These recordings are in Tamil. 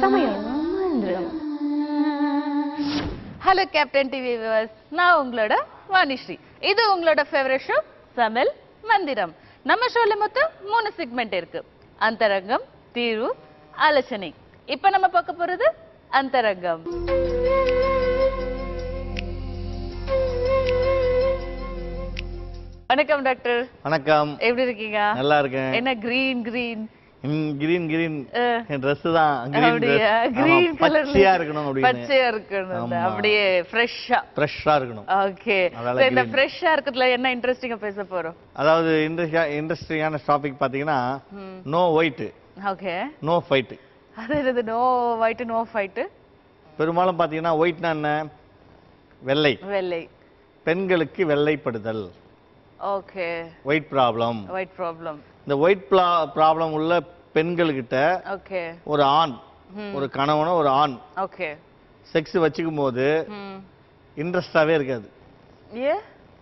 சமயம் மந்திரம் ஹலோ கேப்டன் டிவி வியூவர்ஸ் நான் உங்களோட வாணிஸ்ரீ இது உங்களோட ஃபேவரட் ஷோ சமையல் மந்திரம் நம்ம ஷோல மொத்தம் மூணு செக்மெண்ட் இருக்கு அந்தரங்கம் தீர்வு ஆலோசனை இப்ப நம்ம பார்க்க போறது அந்தரங்கம் வணக்கம் டாக்டர் வணக்கம் எப்படி இருக்கீங்க நல்லா இருக்கேன் என்ன கிரீன் கிரீன் கிரீன் கிரீன் அஹ். என் Dress தான் green அப்படியா dress. ஆமா, கிரீன் கலர் பச்சையா இருக்கணும் அப்படின்னு பச்சையா இருக்கணும் ஆமா. அப்படியே ஃப்ரெஷ்ஷா ஃப்ரெஷ்ஷா இருக்கணும் ஓகே அதனால இந்த green. ஃப்ரெஷ்ஷா இருக்கிறதுல என்ன இன்ட்ரெஸ்டிங்கா பேச போறோம் அதாவது இண்டஸ்ட்ரியான டாபிக் பாத்தீங்கன்னா no white okay no fight அது என்னது நோ ஒயிட் நோ ஃபைட் பெரும்பாலும் பாத்தீங்கன்னா ஒயிட்னா என்ன வெள்ளை வெள்ளை பெண்களுக்கு வெள்ளைப்படுதல் okay white problem white problem இந்த ஒயிட் ப்ராப்ளம் உள்ள பெண்கள்கிட்ட ஓகே ஒரு ஆண் ஒரு கணவனோ ஒரு ஆண் ஓகே செக்ஸ் வச்சுக்கும் போது ம் இன்ட்ரெஸ்டாவே இருக்காது ஏ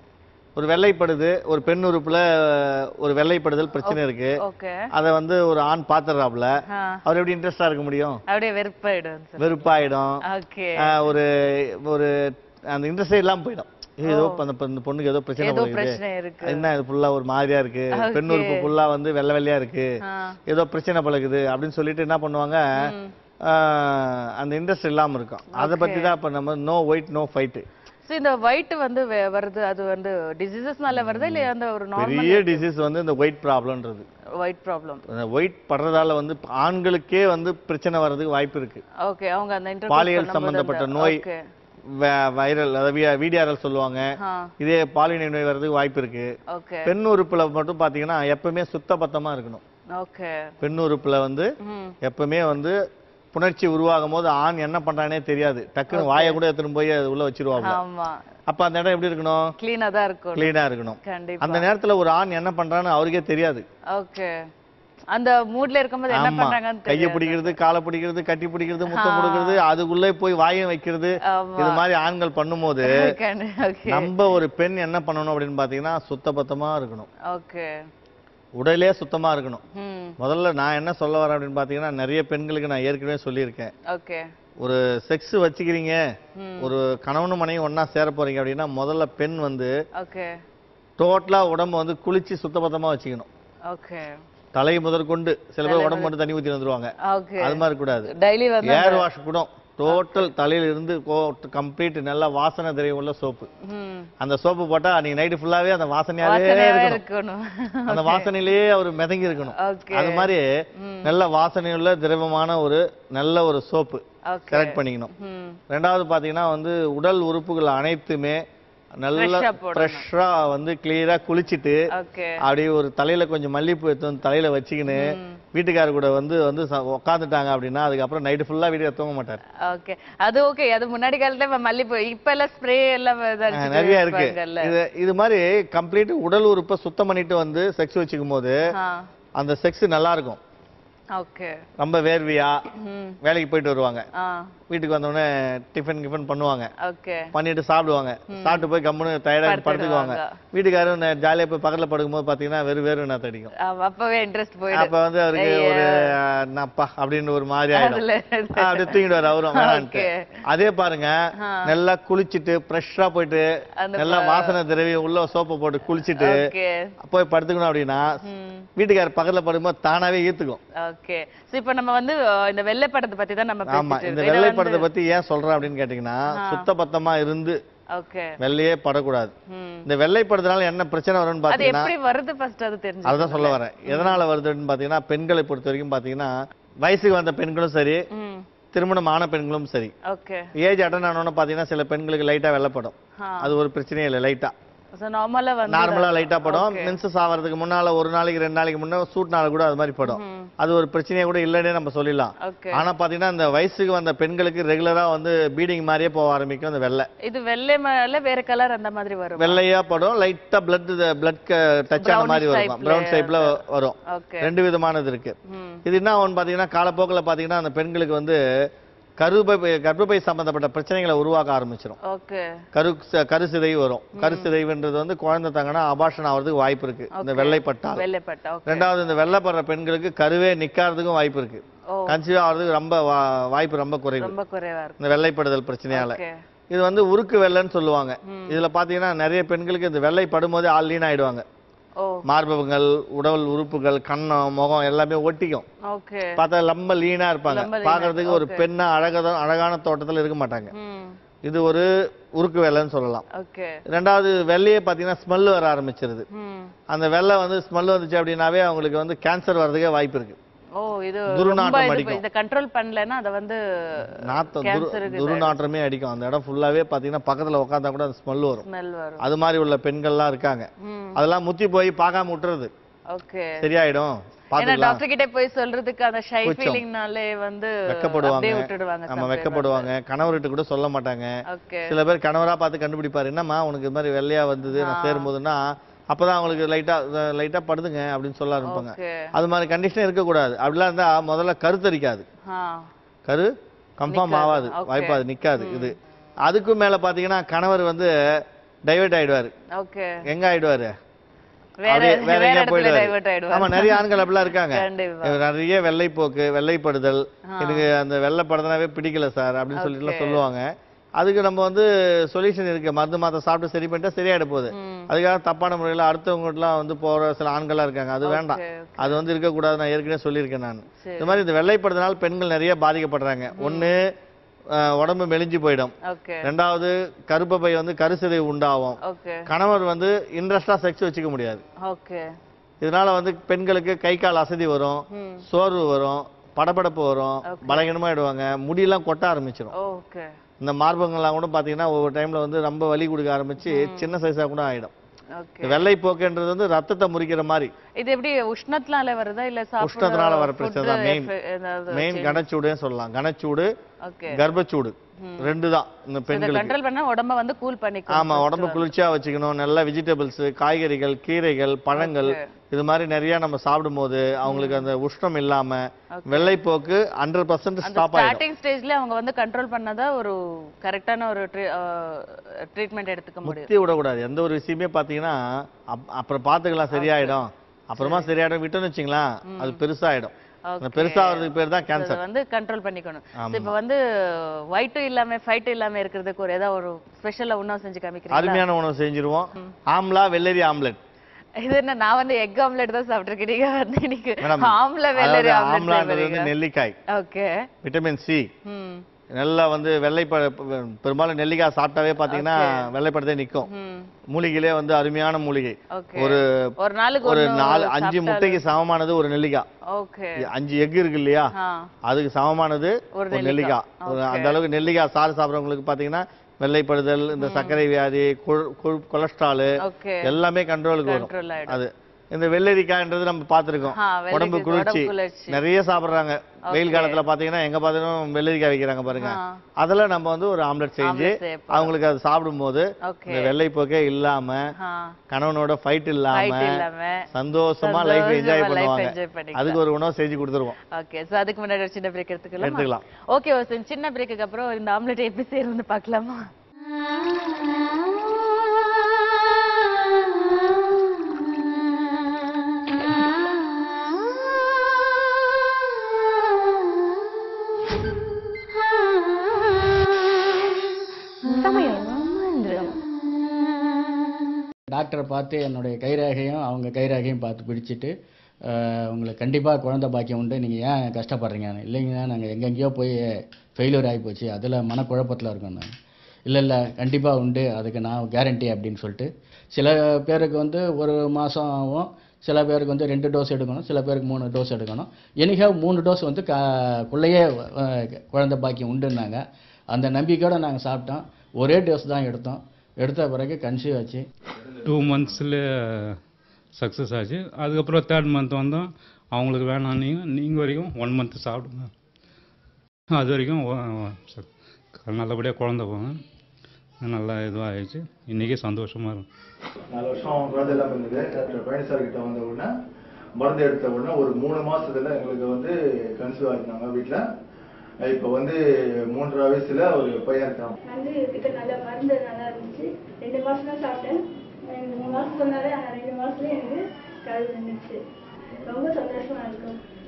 ஒரு வெள்ளைப்படுது ஒரு பெண் உறுப்புல ஒரு வெள்ளைப்படுதல் பிரச்சனை இருக்கு ஓகே அதை வந்து ஒரு ஆண் பாத்துறாப்ல ஆ அவர் எப்படி இன்ட்ரெஸ்டா இருக்க முடியும் அப்படியே வெறுப்பாயிடும் சார் வெறுப்பாயிடும் ஓகே ஆஹ் ஒரு ஒரு அந்த இன்ட்ரெஸ்டே இல்லாம போயிடும் ஏய், ஏதோ அந்த பொ- இந்த பொண்ணுக்கு ஏதோ பிரச்சனை ஏதோ போல இருக்குது. பிரச்சனை இருக்கு என்ன இது ஃபுல்லா ஒரு மாதிரியா இருக்கு பெண் Okay. உறுப்பு ஃபுல்லா வந்து வெள்ளை வெள்ளையா இருக்கு ஆ ஏதோ பிரச்சனை பழகுது அப்படின்னு சொல்லிட்டு என்ன பண்ணுவாங்க ம். ஆஹ் அந்த இன்ட்ரெஸ்ட் இல்லாம இருக்கும் அதை பத்தி தான் இப்ப நம்ம no white no fight so இந்த ஒயிட் வந்து வெ- வருது அது வந்து டிசீசஸ்னால வருதா இல்ல அந்த ஒரு நார்மல் பெரிய டிசீஸ் வந்து இந்த ஒயிட் ப்ராப்ளம்ன்றது ஒயிட் ப்ராப்ளம் ஒயிட் படுறதால வந்து ஆண்களுக்கே வந்து பிரச்சனை வர்றதுக்கு வாய்ப்பு இருக்கு ஓகே அவங்க அந்த intercourse பாலியல் பண்ணும்போது சம்பந்தப்பட்ட அந்த- நோய் okay. வை- வைரல் அதாவது விடிஆர்எல் சொல்லுவாங்க ஆ இதே பாலினை நோய் வர்றதுக்கு வாய்ப்பு இருக்கு ஓகே பெண் உறுப்புல மட்டும் பாத்தீங்கன்னா எப்பவுமே சுத்தபத்தமா இருக்கணும் ஓகே பெண் உறுப்புல வந்து ம் எப்பவுமே வந்து புணர்ச்சி உருவாகும் போது ஆண் என்ன பண்றானே தெரியாது டக்குன்னு வாயை கூட எடுத்துன்னு போய் அது உள்ள வச்சிருவாங்க ஆமா அப்ப அந்த இடம் எப்படி இருக்கணும் கிளீனா தான் இருக்கும் கிளீனா இருக்கணும் கண்டிப்பா அந்த நேரத்துல ஒரு ஆண் என்ன பண்றான்னு அவருக்கே தெரியாது ஓகே அந்த மூட்ல இருக்கும்போது என்ன ஆமா பண்றாங்கன்னு கையை தெரியாது பிடிக்கிறது காலை பிடிக்கிறது கட்டி பிடிக்கிறது முத்தம் கொடுக்கிறது அதுக்குள்ளே போய் வாயம் வைக்கிறது ஆமா இது மாதிரி ஆண்கள் பண்ணும்போது ஓகே நம்ம ஒரு பெண் என்ன பண்ணணும் அப்படின்னு பாத்தீங்கன்னா சுத்தபத்தமா இருக்கணும் ஓகே உடலே சுத்தமா இருக்கணும் ம் முதல்ல நான் என்ன சொல்ல வரேன் அப்படின்னு பாத்தீங்கன்னா நிறைய பெண்களுக்கு நான் ஏற்கனவே சொல்லியிருக்கேன் ஓகே ஒரு செக்ஸ் வச்சுக்கிறீங்க ம் ஒரு கணவனும் மனைவி ஒண்ணா சேர போறீங்க அப்படின்னா முதல்ல பெண் வந்து ஓகே டோட்டலா உடம்ப வந்து குளிச்சு சுத்தபத்தமா வச்சுக்கணும் ஓகே தலை முதற்கொண்டு சில பேர் உடம்பு மட்டும் தண்ணி ஊத்தி வந்துருவாங்க ஓகே அது மாதிரி கூடாது டெய்லி வந்து ஏர் வாஷ் கூட டோட்டல் தலையில இருந்து கம்ப்ளீட் நல்லா வாசனை திரவியம் உள்ள சோப்பு ம் அந்த சோப்பு போட்டா அன்னைக்கு நைட்டு ஃபுல்லாவே அந்த வாசனையாவே வாசனையாவே இருக்கணும் இருக்கணும் அந்த வாசனையிலேயே அவர் மிதங்கி இருக்கணும் ஓகே அது மாதிரி ம் நல்ல வாசனையுள்ள திரவமான ஒரு நல்ல ஒரு சோப்பு ஓகே செலக்ட் பண்ணிக்கணும் ம் ரெண்டாவது பாத்தீங்கன்னா வந்து உடல் உறுப்புகள் அனைத்துமே நல்ல Fresh-ஆ போடணும். ஃப்ரெஷ்ஷா வந்து கிளியரா குளிச்சிட்டு ஓகே அப்படியே ஒரு தலையில கொஞ்சம் மல்லிப்பூ எடுத்து வந்து தலையில வச்சுக்கின்னு ம் வீட்டுக்காரர் கூட வந்து வந்து ச- உக்காந்துட்டாங்க அப்படின்னா அதுக்கப்புறம் நைட்டு ஃபுல்லா வீட்டுல தூங்க மாட்டார் ஓகே அது ஓகே அது முன்னாடி காலத்துல இப்ப மல்லிப்பூ இப்ப எல்லாம் ஸ்ப்ரே எல்லாம் அஹ் அடிச்சுட்டு நிறைய இருக்கு இருப்பாங்கல்ல. இது இது மாதிரி கம்ப்ளீட் உடல் உறுப்பை சுத்தம் பண்ணிட்டு வந்து செக்ஸ் வச்சுக்கும் போது ஆ அந்த செக்ஸ் நல்லா இருக்கும் ஓகே ரொம்ப வேர்வையா ம் வேலைக்கு போயிட்டு வருவாங்க ஆ வீட்டுக்கு வந்தோடனே டிஃபன் கிஃபன் பண்ணுவாங்க ஓகே பண்ணிட்டு சாப்பிடுவாங்க சாப்பிட்டு போய் கம்முன்னு டயர்டா படுத்துக்குவாங்க வீட்டுக்காரரும் ஜாலியா போய் பக்கத்துல படுக்கும்போது பாத்தீங்கன்னா வெறும் வேறு நான் தடிக்கும் ஆமா, அப்பவே இன்ட்ரெஸ்ட் போயிடும் அப்ப வந்து அவருக்கு ஒரு நப்பா அப்படின்னு ஒரு மாதிரி ஆயிடும் அதுல ஆ, அப்படியே தூங்கிடுவாரு அவரும் வேணான்ட்டு Okay. அதே பாருங்க ஆ. நல்லா குளிச்சிட்டு ஃப்ரெஷ்ஷா போயிட்டு அந்த நல்லா வாசனை திரவியம் உள்ள சோப்பை போட்டு குளிச்சிட்டு ஓகே போய் படுத்துக்கணும் அப்படின்னா ம் வீட்டுக்காரர் பக்கத்துல படுக்கும்போது தானாவே ஈர்த்துக்கும் ஓகே சோ இப்போ நம்ம வந்து அஹ், இந்த வெள்ளை படத்தை பத்தி தான் நம்ம ஆமா பேசிட்டு இந்த இருக்கோம் வெள்ளை படத்தை பத்தி ஏன் சொல்றேன் அப்படின்னு கேட்டீங்கன்னா சுத்தபத்தமா இருந்து ஓகே வெள்ளையே படக்கூடாது ம் இந்த வெள்ளை படத்தினால என்ன பிரச்சனை வரும்னு அது பாத்தீங்கன்னா எப்படி வருது ஃபர்ஸ்ட் அது தெரிஞ்சு அதுதான் சொல்ல வரேன் எதனால வருதுன்னு பாத்தீங்கன்னா பெண்களை பொறுத்த வரைக்கும் பாத்தீங்கன்னா வயசுக்கு வந்த பெண்களும் சரி ம் திருமணம் ஆன பெண்களும் சரி ஓகே ஏஜ் அட்டன் ஆனோன்னு பாத்தீங்கன்னா சில பெண்களுக்கு லைட்டா வெள்ளப்படும் ஆ அது ஒரு பிரச்சனையே இல்லை லைட்டா சோ நார்மலா வந்து நார்மலா லைட்டா படும் மென்சஸ் ஆவறதுக்கு முன்னால ஒரு நாளைக்கு ரெண்டு நாளைக்கு முன்ன சூட்னால கூட அது மாதிரி படும் ம் அது ஒரு பிரச்சனையே கூட இல்லைன்னே நம்ம சொல்லிடலாம் ஓகே ஆனா பாத்தீங்கன்னா இந்த வயசுக்கு வந்த பெண்களுக்கு ரெகுலரா வந்து பீடிங் மாதிரியே போக ஆரம்பிக்கும் அந்த வெள்ளை இது வெள்ளை மேல வேற கலர் அந்த மாதிரி வரும் வெள்ளையா படும் லைட்டா பிளட் பிளட் டச் ஆன Brownish மாதிரி வரும் type-ல ப்ரௌன் டைப்ல வரும் ஓகே ரெண்டு விதமானது இருக்கு ம் இது என்ன ஆகும் பாத்தீங்கன்னா காலப்போக்குல பாத்தீங்கன்னா அந்த பெண்களுக்கு வந்து கருப்பை கர்ப்பப்பை சம்பந்தப்பட்ட பிரச்சனைகளை உருவாக்க ஆரம்பிச்சிடும் ஓகே கரு கருசிதைவு வரும் கருசிதைவுன்றது வந்து குழந்தை தாங்கன்னா அபாஷன் ஆகிறதுக்கு வாய்ப்பு இருக்கு இந்த Okay. வெள்ளைப்பட்டால் வெள்ளைப்பட்டா ஓகே ரெண்டாவது இந்த வெள்ளைப்படுற பெண்களுக்கு கருவே நிக்காததுக்கும் வாய்ப்பு இருக்கு ஓ கன்சீவ் ஆகிறதுக்கு ரொம்ப வா- வாய்ப்பு ரொம்ப குறைவு ரொம்ப குறைவா இருக்கு இந்த வெள்ளைப்படுதல் பிரச்சனையால ஓகே இது வந்து உருக்கு வெள்ளைன்னு சொல்லுவாங்க இதுல பாத்தீங்கன்னா நிறைய பெண்களுக்கு இந்த வெள்ளை படும்போதே ஆள் லீன் ஆயிடுவாங்க ஓ மார்பகங்கள் உடல் உறுப்புகள் கன்னம் முகம் எல்லாமே ஒட்டிக்கும் ஓகே பார்த்தா ரொம்ப லீனா இருப்பாங்க ரொம்ப lean ஆ, பார்க்கிறதுக்கு ஒரு okay. பெண்ணா அழகா அழகான தோட்டத்துல இருக்க மாட்டாங்க ம் இது ஒரு உருக்கு வெள்ளைன்னு சொல்லலாம் ஓகே ரெண்டாவது வெள்ளையே பார்த்தீங்கன்னா ஸ்மெல் வர ஆரம்பிச்சிருது ம் அந்த வெள்ளை வந்து ஸ்மெல் வந்துச்சு அப்படின்னாவே அவங்களுக்கு வந்து கேன்சர் வர்றதுக்கே வாய்ப்பு இருக்கு ஓ இது துர்நாற்றம் ரொம்ப இது அடிக்கும். இத கண்ட்ரோல் பண்ணலன்னா அத வந்து நாத்தம் துரு கேன்சருக்கு துர்நாற்றமே அடிக்கும் அந்த இடம் ஃபுல்லாவே பார்த்தீங்கன்னா பக்கத்துல உட்காந்தா கூட அந்த ஸ்மெல் வரும் ஸ்மெல் வரும் அது மாதிரி உள்ள பெண்கள்லாம் இருக்காங்க ம் அதெல்லாம் முத்தி போய் பார்க்காம விட்டுறது ஓகே சரியாயிடும் ஏன்னா பார்த்துக்கலாம் டாக்டர் கிட்ட போய் சொல்றதுக்கு அந்த ஷை கூச்சம். ஃபீலிங்னாலே வந்து வெட்கப்படுவாங்க. அப்படியே விட்டுடுவாங்க நம்ம வெக்கப்படுவாங்க கணவர்கிட்ட கூட சொல்ல மாட்டாங்க ஓகே சில பேர் கணவரா பார்த்து கண்டுபிடிப்பாரு என்னம்மா உனக்கு இது மாதிரி வெள்ளையா வந்தது நான் சேரும்போதுன்னா அப்பதான் அவங்களுக்கு லைட்டா லைட்டா படுதுங்க அப்படின்னு சொல்ல ஆரம்பிப்பாங்க ஓகே அது மாதிரி கண்டிஷன் இருக்கக்கூடாது அப்படிலாம் இருந்தா முதல்ல கருத்தரிக்காது ஆ கரு கன்ஃபார்ம் நிக்காது. ஆகாது Okay. வாய்ப்பாது நிக்காது இது அதுக்கும் மேல பாத்தீங்கன்னா கணவர் வந்து டைவர்ட் ஆயிடுவாரு ஓகே எங்க ஆயிடுவாரு வேற அப்படியே வேற வேற எங்கேயா இடத்துல போயிடுவாரு. டைவர்ட் ஆயிடுவாங்க ஆமா நிறைய ஆண்கள் அப்படிலாம் இருக்காங்க கண்டிப்பா நிறைய வெள்ளைப்போக்கு வெள்ளைப்படுதல் எனக்கு அந்த வெள்ளைப்படுதனாவே பிடிக்கல சார் அப்படின்னு சொல்லிட்டுலாம் Okay. சொல்லுவாங்க அதுக்கு நம்ம வந்து சொல்யூஷன் இருக்கு மருந்து மாத்திரை சாப்பிட்டு சரி பண்ணிட்டா சரியாயிட போகுது ம் அதுக்காக தப்பான முறையில் அடுத்தவங்கலாம் வந்து போற சில ஆண்களா இருக்காங்க அது வேண்டாம் ஓகே ஓகே அது வந்து இருக்கக்கூடாது நான் ஏற்கனவே சொல்லியிருக்கேன் நான் சரி இந்த மாதிரி இந்த வெள்ளைப்படுறதுனால பெண்கள் நிறைய பாதிக்கப்படுறாங்க ஒண்ணு அஹ், உடம்பு மெலிஞ்சு போயிடும் ஓகே ரெண்டாவது கருப்பப்பை வந்து கருசிதை உண்டாகும் ஓகே கணவர் வந்து இன்ட்ரெஸ்டா செக்ஸ் வச்சுக்க முடியாது ஓகே இதனால வந்து பெண்களுக்கு கை கால் அசதி வரும் ம் சோர்வு வரும் படபடப்பு வரும் Okay. பலகீனமாயிடுவாங்க முடியெல்லாம் கொட்ட ஆரம்பிச்சிடும் ஓகே இந்த மார்பகங்கள்லாம் கூட பாத்தீங்கன்னா ஒவ்வொரு டைம்ல வந்து ரொம்ப வலி கொடுக்க ஆரம்பிச்சு சின்ன சைஸா கூட ஆயிடும் ஓகே இந்த வெள்ளை போக்குன்றது வந்து ரத்தத்தை முறிக்கிற மாதிரி இது எப்படி உஷ்ணத்தினால வருதா இல்ல சாப்பிடுற உஷ்ணத்தினால வர food பிரச்சனை தான் main. effe- ஏதாவது மெயின் கனச்சூடுன்னு சொல்லலாம் கனச்சூடு ஓகே கர்ப்பச்சூடு ரெண்டு தான் இந்த இத பெண்களுக்கு கண்ட்ரோல் பண்ணா உடம்ப வந்து கூல் பண்ணிக்கும் ஆமா உடம்ப குளிர்ச்சியா வச்சுக்கணும் நல்ல வெஜிடபிள்ஸ் காய்கறிகள் கீரைகள் பழங்கள் இது மாதிரி நிறைய நம்ம சாப்பிடும்போது அவங்களுக்கு அந்த உஷ்ணம் இல்லாம வெள்ளைப்போக்கு ஹண்ட்ரட் பர்சன்ட் அந்த ஸ்டாப் ஆயிடும் ஸ்டார்டிங் ஸ்டேஜ்ல அவங்க வந்து கண்ட்ரோல் பண்ணாதான் ஒரு கரெக்டான ஒரு ட்ரீட்மெண்ட் எடுத்துக்க முடியும் முத்தி விடக்கூடாது எந்த ஒரு விஷயமே பாத்தீங்கன்னா அப்- அப்புறம் பாத்துக்கலாம் சரியாயிடும் அப்புறமா சரியாயிடும் விட்டோம்னு வச்சுங்களேன் அது பெருசாயிடும் அந்த Okay. பெருசாகிறதுக்கு பேர் தான் இத கேன்சர் வந்து கண்ட்ரோல் பண்ணிக்கணும் So, இப்ப வந்து ஒயிட்டும் இல்லாம ஃபைட்டும் இல்லாம இருக்கிறதுக்கு ஒரு ஏதாவது ஒரு ஸ்பெஷலா உணவு செஞ்சு காமிக்கிறீங்களா அருமையான உணவு செஞ்சிருவோம் ஆம்லா வெள்ளரி ஆம்லெட் இது என்ன நான் வந்து எக் ஆம்லெட் தான் சாப்பிட்டிருக்கேன் நீங்க வந்து இன்னைக்கு மேடம் ஆம்ல வெள்ளரி அதாவது ஆம்லான்றது ஆம்லெட் வந்து நெல்லிக்காய் ஓகே விட்டமின் சி ம் நல்லா வந்து வெள்ளைப்ப பெரும்பாலும் நெல்லிக்காய் சாப்பிட்டாவே பாத்தீங்கன்னா வெள்ளைப்படத்தே நிக்கும் ம் மூலிகையிலே வந்து அருமையான மூலிகை ஓகே ஒரு ஒரு நாளுக்கு ஒரு ஒண்ணு நாலு அஞ்சு சாப்பிட்டாலும்- முட்டைக்கு சமமானது ஒரு நெல்லிக்காய் ஓகே அஞ்சு எக் இருக்கு இல்லையா ஆ அதுக்கு சமமானது ஒரு ஒரு நெல்லிக்காய் ஒரு Okay. அந்த அளவுக்கு நெல்லிக்காய் சாறு சாப்பிட்றவங்களுக்கு பாத்தீங்கன்னா வெள்ளைப்படுதல் இந்த சர்க்கரை வியாதி கொழு- கொழு- கொலஸ்ட்ரால் ஓகே எல்லாமே கண்ட்ரோலுக்கு வரும் கண்ட்ரோல் ஆயிடும் அது இந்த வெள்ளரிக்காய்ன்றது நம்ம பார்த்திருக்கோம் ஆ, வெள்ளரி- உடம்பு குளிர்ச்சி உடம்பு குளிர்ச்சி. நிறைய சாப்பிடுறாங்க வெயில் காலத்துல பாத்தீங்கன்னா எங்க பார்த்தாலும் வெள்ளரிக்காய் வைக்கிறாங்க பாருங்க ஆ. அதுல நம்ம வந்து ஒரு ஆம்லெட் செஞ்சு ஆம்லெட் செய்ய போறோம். அவங்களுக்கு அது சாப்பிடும்போது ஓகே இந்த வெள்ளை போக்கே இல்லாம ஆ கணவனோட ஃபைட் இல்லாம ஃபைட் இல்லாம சந்தோஷமா லைஃப் சந்தோஷமா என்ஜாய் life பண்ணுவாங்க enjoy பண்ணிக்கலாம். அதுக்கு ஒரு உணவு செஞ்சு கொடுத்துருவோம் ஓகே சோ அதுக்கு முன்னாடி ஒரு சின்ன பிரேக் எடுத்துக்கலாம் எடுத்துக்கலாம் ஓகே ஒரு சின்ன பிரேக்குக்கு அப்புறம் இந்த ஆம்லெட் எப்படி செய்யறதுன்னு பார்க்கலாமா டாக்டரை பார்த்து என்னுடைய கைரேகையும் அவங்க கைரேகையும் பார்த்து பிடிச்சிட்டு அஹ், உங்களுக்கு கண்டிப்பாக குழந்தை பாக்கியம் உண்டு நீங்கள் ஏன் கஷ்டப்படுறீங்க இல்லைங்க நாங்கள் எங்கெங்கேயோ போய் ஃபெயிலியர் ஆகி போச்சு அதில் மனக்குழப்பத்தில் இருக்கோம் நான் இல்லை இல்லை கண்டிப்பாக உண்டு அதுக்கு நான் கேரண்டி அப்படின்னு சொல்லிட்டு சில பேருக்கு வந்து ஒரு மாதம் ஆகும் சில பேருக்கு வந்து ரெண்டு டோஸ் எடுக்கணும் சில பேருக்கு மூணு டோஸ் எடுக்கணும் எனிஹா மூணு டோஸ் வந்து க குள்ளையே அஹ், குழந்தை பாக்கியம் உண்டுன்னாங்க அந்த நம்பிக்கையோடு நாங்கள் சாப்பிட்டோம் ஒரே டோஸ் தான் எடுத்தோம் எடுத்த பிறகு கன்சீவ் ஆச்சு டூ மந்த்ஸில் சக்ஸஸ் ஆச்சு அதுக்கப்புறம் தேர்ட் மந்த் வந்தோம் அவங்களுக்கு வேணாம் நீங்கள் நீங்கள் வரைக்கும் ஒன் மந்த் சாப்பிடுங்க அது வரைக்கும் ஒ- ச- நல்லபடியாக குழந்த போங்க நல்லா இதுவாகிடுச்சு இன்றைக்கி சந்தோஷமாக இருக்கும் நாலு வருஷம் குழந்தை இல்லாம இருந்தது டாக்டர் பழனிசாமி கிட்ட வந்த உடனே மருந்து எடுத்த உடனே ஒரு மூணு மாசத்துல எங்களுக்கு வந்து கன்சீவ் ஆயிருந்தாங்க வீட்டுல இப்ப வந்து மூன்றரை வயசுல ஒரு பையன் இருக்கான் வந்து கிட்ட நல்ல மருந்து நல்லா இருந்துச்சு ரெண்டு மாசம் தான் சாப்பிட்டேன் ரெண்டு மூணு மாசம் சொன்னாரு ஆனா ரெண்டு மாசத்துல எனக்கு கழுவு நின்றுச்சு ரொம்ப சந்தோஷமா இருக்கும்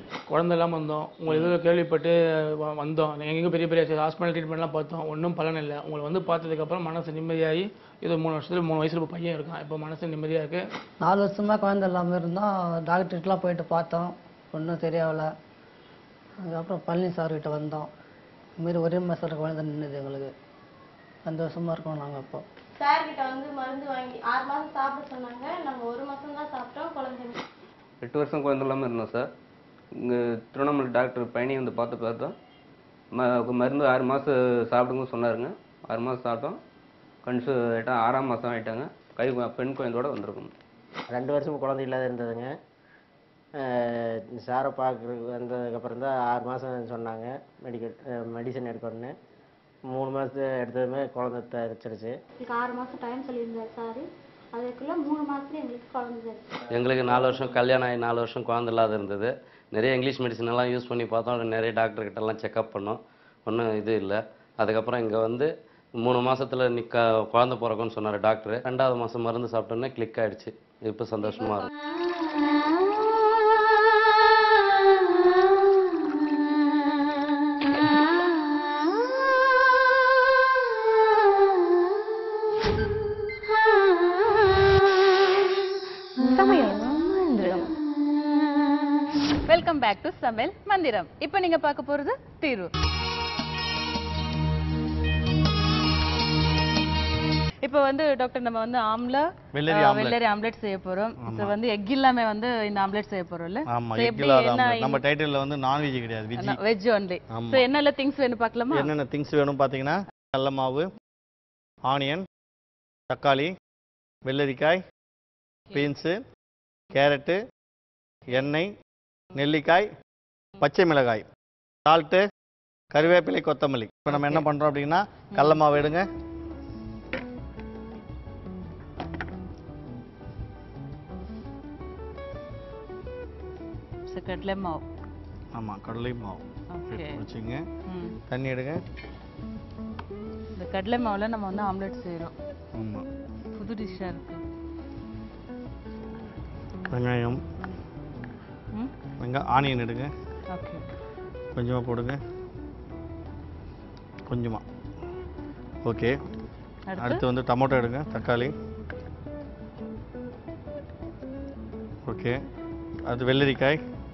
குழந்தை இல்லாமல் இருந்தோம் உங்களை ஏதோ கேள்விப்பட்டு வ- வந்தோம் எங்கெங்கே பெரிய பெரிய ஹாஸ்பிட்டல் ட்ரீட்மெண்ட்லாம் பார்த்தோம் ஒன்றும் பலன் இல்லை உங்களை வந்து பார்த்ததுக்கப்புறம் மனசு நிம்மதியாகி இது மூணு வருஷத்துல மூணு வயசுல இப்போ பையன் இருக்கான் இப்போ மனசு நிம்மதியாக இருக்குது நாலு வருஷமா குழந்தை இல்லாமல் இருந்தோம் டாக்டர்கிட்டலாம் போயிட்டு பார்த்தோம் ஒன்றும் சரியாகல அதுக்கப்புறம் பழனி சார்கிட்ட வந்தோம் இதுமாரி ஒரே மாதம் குழந்தை நின்றுது எங்களுக்கு சந்தோஷமா இருக்கோம் நாங்கள் இப்போ சார் கிட்ட வந்து மருந்து வாங்கி ஆறு மாசம் சாப்பிட சொன்னாங்க நாங்க ஒரு மாசம் தான் சாப்பிட்டோம் குழந்தை எட்டு வருஷம் குழந்தை இல்லாமல் இருந்தோம் சார் இங்கே திருவண்ணாமலை டாக்டர் பழனி வந்து பார்த்து பார்த்தோம் ம மருந்து ஆறு மாதம் சாப்பிடுங்க சொன்னாருங்க ஆறு மாதம் சாப்பிட்டோம் கன்சு ஆகிட்டோம் ஆறாம் மாதம் ஆகிட்டாங்க கை கு- பெண் குழந்தையோட வந்திருக்கும் ரெண்டு வருஷம் குழந்தை இல்லாத இருந்ததுங்க அஹ் சாரை பார்க்குறதுக்கு வந்ததுக்கப்புறம் தான் ஆறு மாதம் சொன்னாங்க மெடிக்கல் மெடிசன் எடுக்கணும்னு மூணு மாதத்து எடுத்ததுமே குழந்தை தரிச்சிருச்சு எங்களுக்கு ஆறு மாசம் டைம் சொல்லியிருந்தார் சார் அதுக்குள்ள மூணு மாசத்துல எங்களுக்கு குழந்தை தரிச்சு எங்களுக்கு நாலு வருஷம் கல்யாணம் ஆகி நாலு வருஷம் குழந்தை இல்லாத இருந்தது நிறைய இங்கிலீஷ் மெடிசன் எல்லாம் யூஸ் பண்ணி பார்த்தோம் நிறைய டாக்டர் கிட்ட எல்லாம் செக்அப் பண்ணோம் ஒன்றும் இது இல்லை அதுக்கப்புறம் இங்கே வந்து மூணு மாசத்துல நிக்க குழந்தை பிறக்கும்னு சொன்னார் டாக்டர் ரெண்டாவது மாதம் மருந்து சாப்பிட்டோன்னே கிளிக் ஆயிடுச்சு இப்போ சந்தோஷமா இருக்கு சமையல் மந்திரம் வெல்கம் பேக் டு சமையல் மந்திரம் இப்போ நீங்க பார்க்க போறது தீர்வு இப்போ வந்து டாக்டர் நம்ம வந்து ஆம்லா வெள்ளரி ஆ, ஆம்லெட். வெள்ளரி ஆம்லெட் செய்ய போறோம் இப்போ வந்து எக் இல்லாம வந்து இந்த ஆம்லெட் செய்ய போறோம்ல ஆமா So, எக் எப்படி இல்லாத என்ன ஆம்லெட் நம்ம டைட்டில்ல வந்து நான்வெஜ் கிடையாது வெஜ் வெஜ் ஒன்லி ஆமா. ஸோ என்னென்ன திங்ஸ் வேணும் பார்க்கலாமா என்னென்ன திங்ஸ் வேணும் பார்த்தீங்கன்னா கடல மாவு ஆனியன் தக்காளி வெள்ளரிக்காய் பீன்ஸு கேரட்டு எண்ணெய் நெல்லிக்காய் பச்சை மிளகாய் சால்ட்டு கருவேப்பிலை கொத்தமல்லி இப்போ நம்ம என்ன பண்ணுறோம் அப்படின்னா கடல மாவு எடுங்க So, கடலை மாவு ஆமாம் கடலை மாவு ஓகே வச்சுங்க ம் தண்ணி எடுங்க இந்த கடலை மாவுல நம்ம வந்து ஆம்லெட் செய்றோம் ஆமாம் புது டிஷ்ஷா இருக்கு வெங்காயம் ம் வெங்காயம் ஆனியன் எடுங்க ஓகே கொஞ்சமாக போடுங்க கொஞ்சமாக ஓகே அடுத்து? அடுத்து வந்து டொமேட்டோ எடுங்க தக்காளி ஓகே அது வெள்ளரிக்காய்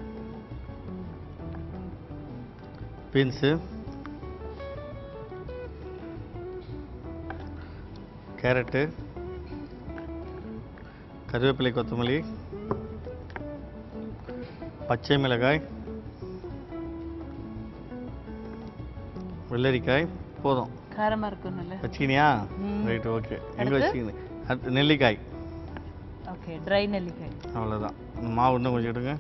பீன்ஸு கேரட்டு கருவேப்பிலை கொத்தமல்லி பச்சை மிளகாய் வெள்ளரிக்காய் போதும் காரமா இருக்கும்ல வச்சுக்கினியா ம். ரைட் ஓகே எங்கே அடுத்து? வச்சுக்கிங்க அடுத்து நெல்லிக்காய் ஓகே ட்ரை நெல்லிக்காய் அவ்வளோதான் மாவு இன்னும் கொஞ்சம் எடுங்க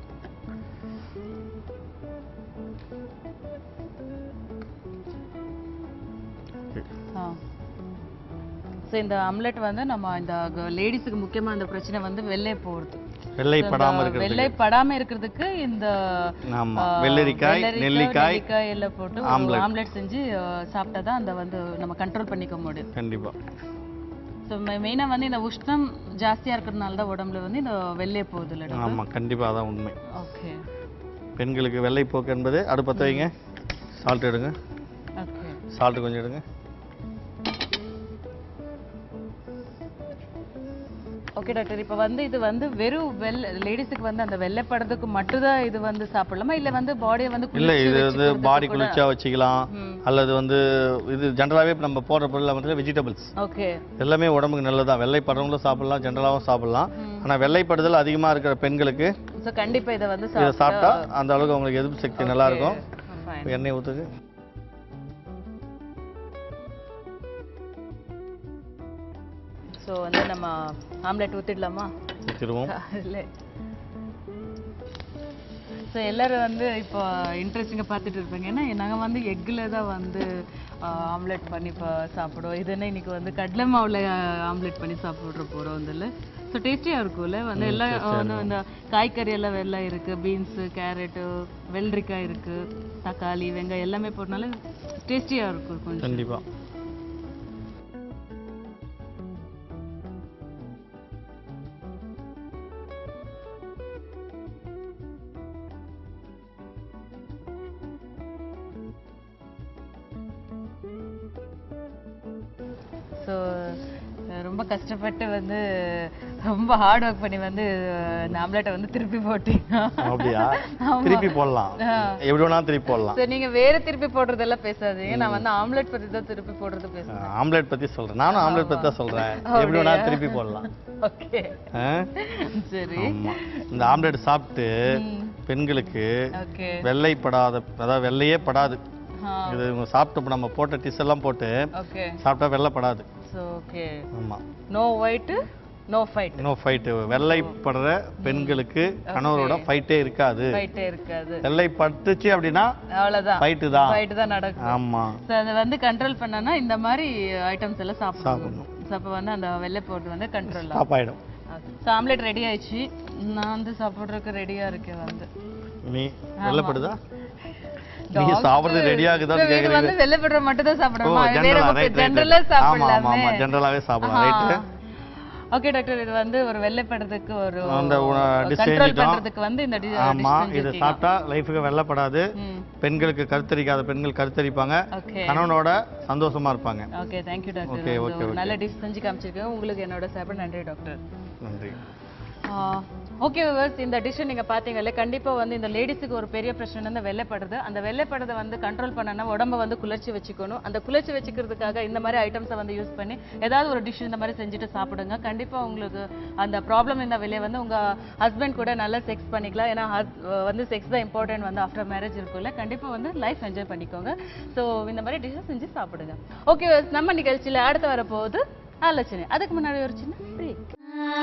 ஆ ஸோ இந்த ஆம்லெட் வந்து நம்ம இந்த லேடிஸுக்கு முக்கியமா இந்த பிரச்சனை வந்து வெள்ளை போறது வெள்ளை So, இந்த படாம இருக்கிறதுக்கு. வெள்ளை படாம இருக்கிறதுக்கு இந்த ஆமா. ஆ, வெள்ளரிக்காய், வெள்ளரிக்காய், நெல்லிக்காய், நெல்லிக்காய் எல்லாம் போட்டு ஆம்லெட். ஆம்லெட் செஞ்சு ஆ, சாப்பிட்டா தான் அந்த வந்து நம்ம கண்ட்ரோல் பண்ணிக்க முடியும் கண்டிப்பா ஸோ மெயினாக வந்து இந்த உஷ்ணம் ஜாஸ்தியா இருக்கிறதுனால தான் உடம்புல வந்து இந்த வெள்ளை போகுது இல்லை ஆமா கண்டிப்பா அதான் உண்மை ஓகே பெண்களுக்கு வெள்ளை போக்கு என்பது அடுப்பத்த வைங்க சால்ட் எடுங்க ஓகே சால்ட் கொஞ்சம் எடுங்க ஓகே டாக்டர் இப்போ வந்து இது வந்து வெறும் வெள்ளை லேடிஸுக்கு வந்து அந்த வெள்ளை படத்துக்கு மட்டும்தான் இது வந்து சாப்பிடலாமா இல்ல வந்து பாடியை வந்து இல்ல குளிர்ச்சி இது வந்து வச்சுக்கிறதுக்கு பாடி கூட- குளிர்ச்சியா வச்சுக்கலாம் ம். அல்லது வந்து இது ஜென்ரலாகவே நம்ம போடுற பொருள் வந்து வெஜிடபிள்ஸ் ஓகே எல்லாமே உடம்புக்கு நல்லதுதான் வெள்ளைப்படுறவங்களும் சாப்பிடலாம் ஜென்ரலாகவும் சாப்பிடலாம் ஆனா வெள்ளைப்படுதல் அதிகமா இருக்கிற பெண்களுக்கு ஸோ கண்டிப்பா இதை வந்து இதை சாப்பிட்டா சாப்பிட்டா அந்த அளவுக்கு அவங்களுக்கு எதிர்ப்பு சக்தி நல்லா இருக்கும் fine. இப்ப எண்ணெய் ஊத்துக்கு ஸோ வந்து நம்ம ஆம்லெட் ஊத்திடலாமா ஊத்திடுவோம் இல்லை ஸோ எல்லாரும் வந்து இப்போ இன்ட்ரெஸ்டிங்காக பார்த்துட்டு இருப்பீங்க ஏன்னா நாங்கள் வந்து எக்கில் தான் வந்து ஆம்லெட் பண்ணி இப்போ சாப்பிடுவோம் இது என்ன இன்னைக்கு வந்து கடலை மாவில் ஆம்லெட் பண்ணி சாப்பிட்ற போகிறோம் இதில் ஸோ டேஸ்டியாக இருக்கும்ல வந்து ம், எல்லாம் tasty-ஆ வந்து இந்த காய்கறி எல்லாம் வெள்ளை இருக்குது பீன்ஸு கேரட்டு வெள்ளரிக்காய் இருக்குது தக்காளி வெங்காயம் எல்லாமே போட்டனால டேஸ்டியாக இருக்கும் கொஞ்சம் கண்டிப்பா ஸோ ரொம்ப கஷ்டப்பட்டு வந்து ரொம்ப ஹார்ட் ஒர்க் பண்ணி வந்து இந்த ஆம்லெட்டை வந்து திருப்பி போட்டீங்க அப்படியா ஆமா. திருப்பி போடலாம் ஆ. எப்படி வேணாலும் திருப்பி போடலாம் சரி நீங்க வேற திருப்பி போடுறதெல்லாம் பேசாதீங்க நான் வந்து ஆம்லெட் பத்தி தான் திருப்பி போடுறது பேசுறேன் ஆம்லெட் பத்தி சொல்றேன் நானும் ஆம்லெட் பத்தி தான் சொல்றேன் எப்படி வேணாலும் திருப்பி போடலாம் ஓகே ஆ? சரி ஆமா இந்த ஆம்லெட் சாப்பிட்டு பெண்களுக்கு ஓகே வெள்ளைப்படாத அதாவது வெள்ளையே படாது ஆ. இது இவங்க சாப்பிட்டு இப்ப நம்ம போட்ட டிஸ் எல்லாம் போட்டு ஓகே சாப்பிட்டா வெள்ளைப்படாது ஸோ ஓகே ஆமா நோ ஒயிட் நோ ஃபைட் இன்னும் ஃபைட்டு வெள்ளைப்படுற பெண்களுக்கு கணவரோட ஃபைட்டே இருக்காது ஃபைட்டே இருக்காது வெள்ளை பட்டுச்சு அப்படின்னா அவ்வளவுதான் ஃபைட்டு தான் ஃபைட் தான் நடக்கும் ஆமா ஸோ அதை வந்து கண்ட்ரோல் பண்ணனா இந்த மாதிரி ஐட்டம்ஸ் எல்லாம் சாப்பிடணும் சாப்பிடணும். ஸோ அப்போ வந்து அந்த வெள்ளை போட்டு வந்து கண்ட்ரோல் ஸ்டாப் ஆயிடும் ஸோ ஆம்லெட் ரெடி ஆயிடுச்சு நான் வந்து சாப்பிட்றதுக்கு ரெடியா இருக்கேன் வந்து நீ ஆமா. வெள்ளைப்படுதா நீங்க சாப்பிடுறது ரெடி ஆகுதான்னு இது வந்து கேக்குறீங்க வெள்ளைப்படுற மட்டும் தான் ஓ சாப்பிடணுமா வேற ஜெனரலா பக்கம் ரைட் ஜெனரலா ரைட் ஆமா ஆமா சாப்பிடலாமே ஆமா ஜெனரலாவே சாப்பிடலாம் ரைட் ஓகே டாக்டர் இது வந்து ஒரு வெள்ளைப்படுறதுக்கு ஒரு அந்த டிஷ் கண்ட்ரோல் செஞ்சுட்டோம் பண்றதுக்கு வந்து இந்த dish- ஆமா dish இதை செஞ்சிருக்கீங்க. சாப்பிட்டா லைஃபுக்கு வெள்ளப்படாது ம். பெண்களுக்கு கருத்தரிக்காத பெண்கள் கருத்தரிப்பாங்க Okay. கணவனோட சந்தோஷமா இருப்பாங்க ஓகே தேங்க்யூ டாக்டர் Okay, வந்து okay, ஒரு நல்ல okay. டிஷ் செஞ்சு காமிச்சிருக்கேன் உங்களுக்கு என்னோட சாப்பிட நன்றி டாக்டர் நன்றி ஓகே விவர்ஸ் இந்த டிஷ்ஷை நீங்கள் பார்த்தீங்கல்ல கண்டிப்பாக வந்து இந்த லேடிஸுக்கு ஒரு பெரிய பிரச்சனை வந்து வெள்ளைப்படுது அந்த வெள்ளைப்படுறதை வந்து கண்ட்ரோல் பண்ணனா உடம்ப வந்து குளிர்ச்சி வச்சுக்கணும் அந்த குளிர்ச்சி வச்சுக்கிறதுக்காக இந்த மாதிரி ஐட்டம்ஸை வந்து யூஸ் பண்ணி ஏதாவது ஒரு டிஷ் இந்த மாதிரி செஞ்சுட்டு சாப்பிடுங்க கண்டிப்பாக உங்களுக்கு அந்த ப்ராப்ளம் இந்த வெளியே வந்து உங்கள் ஹஸ்பண்ட் கூட நல்லா செக்ஸ் பண்ணிக்கலாம் ஏன்னா hus- வந்து செக்ஸ் தான் இம்பார்ட்டன்ட் வந்து ஆஃப்டர் மேரேஜ் இருக்கும்ல கண்டிப்பாக வந்து லைஃப் என்ஜாய் பண்ணிக்கோங்க ஸோ இந்த மாதிரி டிஷ்ஷை செஞ்சு சாப்பிடுங்க ஓகே நம்ம நிகழ்ச்சியில் அடுத்து வரப்போகுது ஆலோசனை அதுக்கு முன்னாடி ஒரு சின்ன பிரேக்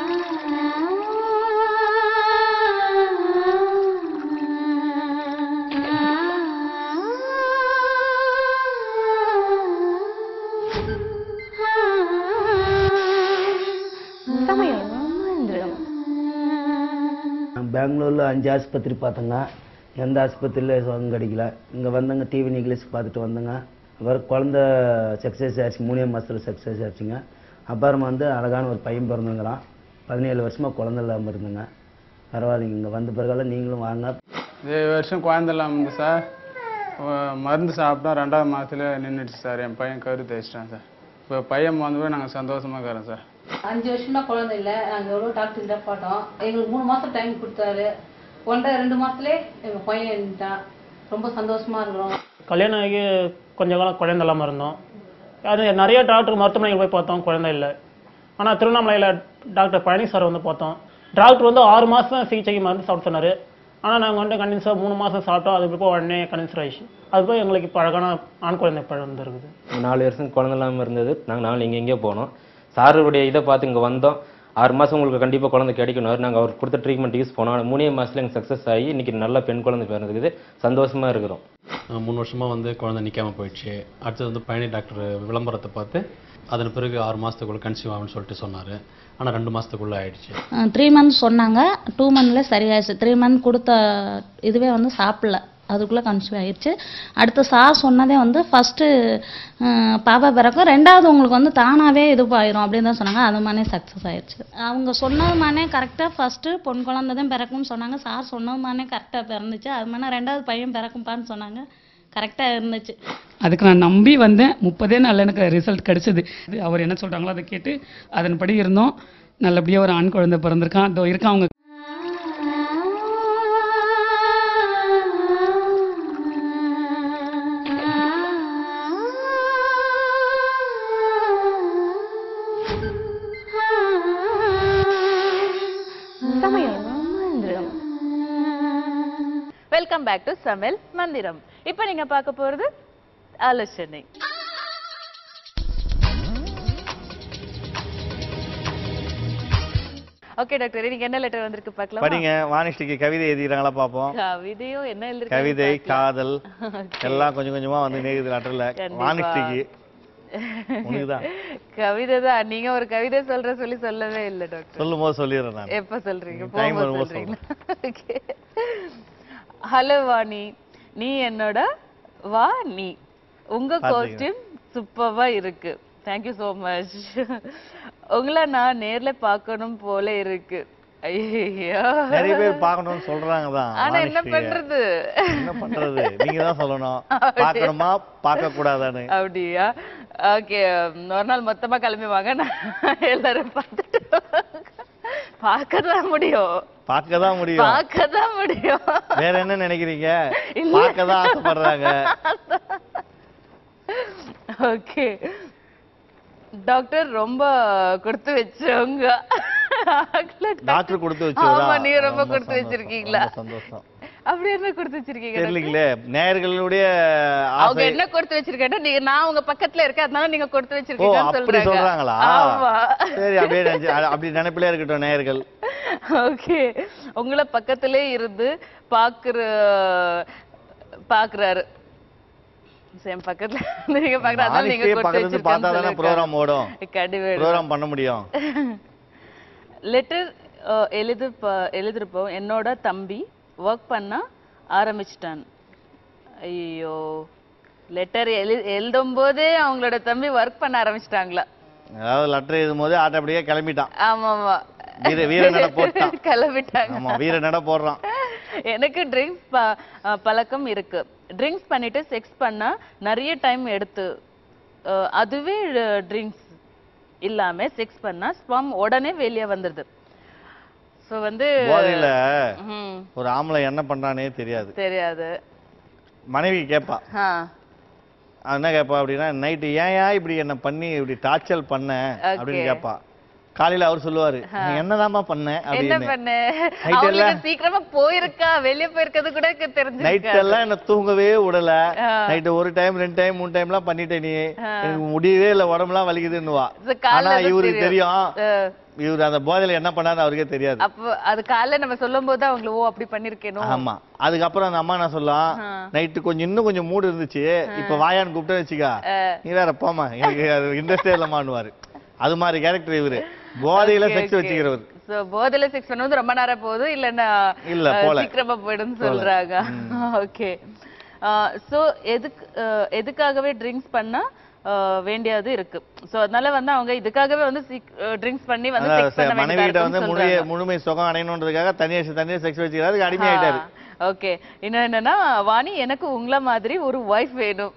நான் பெங்களூரில் அஞ்சு ஆஸ்பத்திரி பார்த்தேங்க எந்த ஆஸ்பத்திரியில் சுகம் கிடைக்கல இங்கே வந்தங்க டிவி நிகழ்ச்சி பார்த்துட்டு வந்தேங்க அப்புறம் குழந்த சக்ஸஸ் ஆச்சு மூணே மாதத்தில் சக்ஸஸ் ஆச்சுங்க அப்புறம் வந்து அழகான ஒரு பையன் பிறந்துங்கிறான் பதினேழு வருஷமாக குழந்த இல்லாமல் இருந்தேங்க பரவாயில்லைங்க இங்கே வந்த பிறகால நீங்களும் வாங்க இது வருஷம் குழந்தை இல்லாமல் சார் அஹ் மருந்து சாப்பிட்டா ரெண்டாவது மாதத்துல நின்றுடுச்சு சார் என் பையன் கரு தேய்ச்சிட்டான் சார் இப்போ பையன் வந்து போய் நாங்கள் சந்தோஷமாக இருக்கிறோம் சார் அஞ்சு வருஷமா குழந்தை இல்லை நாங்கள் எவ்வளோ டாக்டர் கிட்ட பார்த்தோம் எங்களுக்கு மூணு மாதம் டைம் கொடுத்தாரு ஒன்றரை ரெண்டு மாதத்துலேயே எங்கள் பையன் இருந்துட்டான் ரொம்ப சந்தோஷமா இருக்கிறோம் கல்யாணம் ஆகி கொஞ்ச காலம் குழந்தை இல்லாமல் இருந்தோம் அது நிறைய டாக்டர் மருத்துவமனைகள் போய் பார்த்தோம் குழந்தை இல்லை ஆனால் திருவண்ணாமலையில் டாக்டர் பழனி சார் வந்து பார்த்தோம் டாக்டர் வந்து ஆறு மாதம் சிகிச்சைக்கு மருந்து சாப்பிட சொன்னார் ஆனால் நாங்கள் வந்து கண்டின்யூஸாக மூணு மாதம் சாப்பிட்டோம் அதுக்கு இப்போ உடனே கண்டின்யூஸ் ஆயிடுச்சு அது போய் எங்களுக்கு இப்போ அழகான ஆண் குழந்தை பழம் இருக்குது நாலு வருஷம் குழந்தை இல்லாமல் இருந்தது நாங்கள் நாலு இங்கே எங்கேயோ போனோம் சாருடைய இதை பார்த்து இங்கே வந்தோம் ஆறு மாதம் உங்களுக்கு கண்டிப்பாக குழந்தை கிடைக்கணும் நாங்கள் அவர் கொடுத்த ட்ரீட்மெண்ட் யூஸ் பண்ணோம் மூணே மாதத்துல எங்களுக்கு சக்ஸஸ் ஆகி இன்னைக்கு நல்ல பெண் குழந்தை பிறந்துக்குது சந்தோஷமா இருக்கிறோம் அஹ் மூணு வருஷமாக வந்து குழந்தை நிற்காம போயிடுச்சு அடுத்தது வந்து பழனி டாக்டர் விளம்பரத்தை பார்த்து அதன் பிறகு ஆறு மாதத்துக்குள்ள கன்சீவ் ஆகும்னு சொல்லிட்டு சொன்னார் ஆனால் ரெண்டு மாதத்துக்குள்ளே ஆயிடுச்சு த்ரீ மந்த்ஸ் சொன்னாங்க டூ மந்த்ல சரியாயிடுச்சு த்ரீ மந்த் கொடுத்த இதுவே வந்து சாப்பிடல அதுக்குள்ளே கன்சீவ் ஆயிடுச்சு அடுத்து சார் சொன்னதே வந்து ஃபஸ்ட்டு பாப்பா பிறக்கும் ரெண்டாவது உங்களுக்கு வந்து தானாகவே இது ஆயிரும் அப்படின்னு தான் சொன்னாங்க அது மாதிரியே சக்ஸஸ் ஆயிடுச்சு அவங்க சொன்னது மாதிரியே கரெக்டாக ஃபஸ்ட்டு பொன் குழந்தை தான் பிறக்கும்னு சொன்னாங்க சார் சொன்னது மாதிரியே கரெக்டாக பிறந்துச்சு அது மாதிரி ரெண்டாவது பையன் பிறக்கும்ப்பான்னு சொன்னாங்க கரெக்டாக இருந்துச்சு அதுக்கு நான் நம்பி வந்தேன் முப்பதே நாளில் எனக்கு ரிசல்ட் கிடைச்சது இது அவர் என்ன சொல்கிறாங்களோ அதை கேட்டு அதன்படி இருந்தோம் நல்லபடியாக ஒரு ஆண் குழந்தை பிறந்திருக்கான் அதோ இருக்கான் அவங்க வெல்கம் பேக் டு சமையல் மந்திரம் இப்போ நீங்க பார்க்க போறது ஆலோசனை ஓகே டாக்டர் இன்னைக்கு என்ன லெட்டர் வந்திருக்கு பார்க்கலாம் படிங்க வாணிஸ்டிக்கு கவிதை எழுதிக்கிறாங்களா பார்ப்போம் கவிதையும் என்ன எழுதிருக்கு கவிதை காதல் எல்லாம் கொஞ்சம் கொஞ்சமா வந்து நேருது லெட்டர்ல கண்டிப்பா. வாணிஸ்டிக்கு உனக்குதான் கவிதை தான் நீங்க ஒரு கவிதை சொல்ற சொல்லி சொல்லவே இல்ல டாக்டர் சொல்லும் போது சொல்லிடுறேன் நான் எப்ப சொல்றீங்க டைம் போகும்போது வரும்போது சொல்றீங்களா ஹலோ வாணி நீ என்னோட வா நீ உங்க பாத்தீங்களா? காஸ்டியூம் சூப்பர்வா இருக்கு தேங்க்யூ so மச் உங்களை நான் நேர்ல பார்க்கணும் போல இருக்கு ஐயோ நிறைய பேர் பார்க்கணும்னு சொல்றாங்க தான் ஆனா என்ன வாணிஸ்ரீயை. பண்றது என்ன பண்றது நீங்க தான் சொல்லணும் அப்படியா? பார்க்கணுமா பார்க்க கூடாதான்னு அப்படியா ஓகே ஒரு நாள் மொத்தமா கிளம்பி வாங்க நான் எல்லாரும் பார்த்துட்டு பார்க்க தான் முடியும் பார்க்க தான் முடியும் பார்க்க தான் முடியும் வேற என்ன நினைக்கிறீங்க இல்ல. பார்க்க தான் ஆசைப்படுறாங்க ஓகே டாக்டர் ரொம்ப கொடுத்து வச்சவங்க டாக்டர் கொடுத்து வச்சவரா ஆமா நீங்க ரொம்ப ரொம்ப கொடுத்து சந்தோஷம், வச்சிருக்கீங்களா ரொம்ப சந்தோஷம் அப்படி என்ன கொடுத்து வச்சிருக்கீங்க டாக்டர்? தெரியலீங்களே நேயர்களுடைய அவங்க ஆசை என்ன கொடுத்து வச்சிருக்கேன்னா நீங்க நான் உங்க பக்கத்துல இருக்கேன் அதனால நீங்க கொடுத்து ஓ வச்சிருக்கீங்கன்னு அப்படி சொல்றாங்க சொல்றாங்களா ஆமா சரி அப்படியே நினைச்சு- அ- அப்படி நினைப்பிலே இருக்கட்டும் நேயர்கள் ஓகே உங்களை பக்கத்திலே இருந்து பாக்குற பாக்குறாரு சேம் பக்கத்துல இருந்து நீங்க பாக்குற அதனால நீங்க வாணிஸ்ரீயை கொடுத்து பக்கத்துல இருந்து பார்த்தா தானே வச்சிருக்கேன்னு ப்ரோக்ராம் ஓடும் சொல்லிருக்காங்க. கண்டிப்பா ப்ரோக்ராம் பண்ண முடியும் லெட்டர் எழுது எழுதிருப்போம் என்னோட தம்பி ஒர்க் பண்ண ஆரம்பிச்சிட்டான் ஐயோ லெட்டர் எழு எழுதும் போதே அவங்களோட தம்பி ஒர்க் பண்ண ஆரம்பிச்சிட்டாங்களா அதாவது லெட்டர் எழுதும் போது ஆட்டோபடியே கிளம்பிட்டான் ஆமா ஆமா வீர வீர நட போட்டான் கிளம்பிட்டாங்க ஆமா வீர நட போடுறான் எனக்கு ட்ரிங்க்ஸ் பழக்கம் இருக்கு ட்ரிங்க்ஸ் பண்ணிட்டு செக்ஸ் பண்ண நிறைய டைம் எடுத்து அஹ், அதுவே ட்ரிங்க்ஸ் இல்லாம செக்ஸ் பண்ணா ஸ்பம் உடனே வெளியே வந்துடுது ஸோ வந்து போதையில ம், ஒரு ஆம்பளை என்ன பண்றானே தெரியாது தெரியாது மனைவி கேட்பா ஆ அவன் என்ன கேட்பா அப்படின்னா நைட்டு ஏன்யா இப்படி என்ன பண்ணி இப்படி டார்ச்சர் பண்ண அப்படின்னு Okay. கேட்பா காலையில அவர் சொல்லுவாரு "நீ என்னதாம்மா பண்ண என்ன அப்படின்னு பண்ணு Night அவங்களுக்கு எல்லாம் சீக்கிரமா போயிருக்கா வெளியே போயிருக்கிறது கூட நைட் தெரிஞ்சிருக்காது எல்லாம் என்ன தூங்கவே விடல ஆ. நைட்டு ஒரு டைம் ரெண்டு டைம் மூணு டைம்லாம் பண்ணிட்டே நீ ஆ. எனக்கு முடியவே இல்ல உடம்புலாம் வலிக்குதுன்னுவா இது காலைல ஆனா தான் இவருக்கு தெரியும் அஹ், இவர் அந்த போதையில என்ன பண்ணாரு அவருக்கே தெரியாது அப்போ அது காலைல நம்ம சொல்லும் போது அவங்களுக்கு ஓ அப்படி பண்ணிருக்கேனோ ஆமா அதுக்கப்புறம் அந்த அம்மா என்ன சொல்லலாம் ஆ. நைட்டு கொஞ்சம் இன்னும் கொஞ்சம் மூடு இருந்துச்சு இப்ப வாயான்னு கூப்பிட்டு வச்சுக்கா அஹ், நீ வேற போமா எனக்கு அது இன்ட்ரெஸ்டே இல்லமான்னுவாரு அது மாதிரி கேரக்டர் இவரு போதையில okay, செக்ஸ் okay. வச்சுக்கிறவர் So, போதையில செக்ஸ் பண்ணும்போது ரொம்ப நேரம் போகுது இல்லைன்னா இல்ல, அஹ், போல. சீக்கிரமா போயிடும்னு போல. சொல்றாங்க ஓகே சோ எதுக்கு அஹ், எதுக்காகவே ட்ரிங்க்ஸ் பண்ண அஹ், வேண்டியது இருக்கு சோ அதனால வந்து அவங்க இதுக்காகவே வந்து ட்ரிங்க்ஸ் பண்ணி வந்து அதான் செக்ஸ் பண்ண மனைவி கிட்ட வந்து முழுமைய வேண்டியதா முழுமை சுகம் அடையணுன்றதுக்காக தனியா தனியா செக்ஸ் வச்சுக்கிறாரு அடிமை ஆயிட்டாரு ஓகே இன்னும் என்னன்னா வாணி எனக்கு உங்களை மாதிரி ஒரு ஒய்ஃப் வேணும்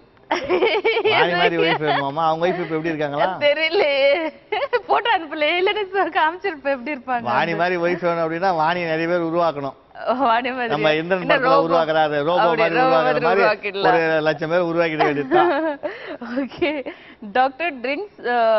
வாணி மாதிரி ஒய்ஃப் வேணுமாமா அவங்க ஒய்ஃப் இப்ப எப்படி இருக்காங்களா தெரியலையே போட்டோ அனுப்பலையே இல்லைன்னு காமிச்சிருப்பேன் எப்படி இருப்பாங்க வாணி மாதிரி ஒய்ஃப் வேணும் அப்படின்னா வாணி நிறைய பேர் உருவாக்கணும் வாணி மாதிரி நம்ம இந்திரன் என்ன படத்துல robo? உருவாக்குறாரு ரோபோ அப்படி மாதிரி robo உருவாக்குற மாதிரி மாதிரி உருவாக்கிடலாம். ஒரு லட்சம் பேர் உருவாக்கிட வேண்டியதுதான் ஓகே டாக்டர் ட்ரிங்க்ஸ்